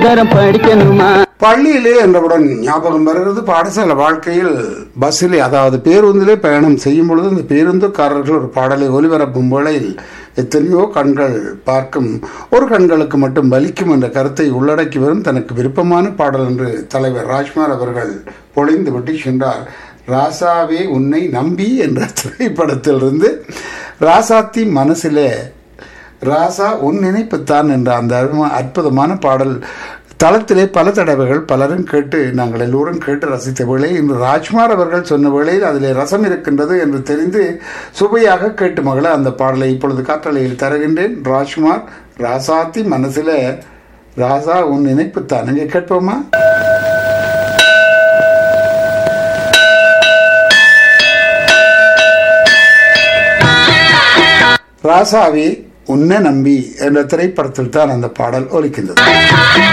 நேரம் படிக்கணுமா பள்ளியிலே என்றவுடன் ஞாபகம் வருகிறது பாடசாலை வாழ்க்கையில் பஸ்ஸிலே அதாவது பேருந்திலே பயணம் செய்யும் பொழுது அந்த பேருந்துக்காரர்கள் ஒரு பாடலை ஒலிபரப்பும் வேளையில் எத்தனையோ கண்கள் பார்க்கும் ஒரு கண்களுக்கு மட்டும் வலிக்கும் என்ற கருத்தை உள்ளடக்கி வரும் தனக்கு விருப்பமான பாடல் என்று தலைவர் ராஜ்குமார் அவர்கள் பொழிந்து விட்டு சென்றார் ராசாவே உன்னை நம்பி என்ற திரைப்படத்திலிருந்து ராசாத்தி மனசிலே ராசா உன் நினைப்புத்தான் என்ற அந்த அரும- அற்புதமான பாடல் தளத்திலே பல தடவைகள் பலரும் கேட்டு நாங்கள் எல்லோரும் கேட்டு ரசித்த வேளை இன்று ராஜ்குமார் அவர்கள் சொன்ன வேளையில் அதிலே ரசம் இருக்கின்றது என்று தெரிந்து சுவையாக கேட்டு மகள அந்த பாடலை இப்பொழுது காற்றலையில் தருகின்றேன் ராஜ்குமார் ராசாத்தி மனசில ராசா உன் நினைப்புத்தான் இங்கே கேட்போமா ராசாவே உன்னை நம்பி என்ற திரைப்படத்தில் தான் அந்த பாடல் ஒலிக்கின்றது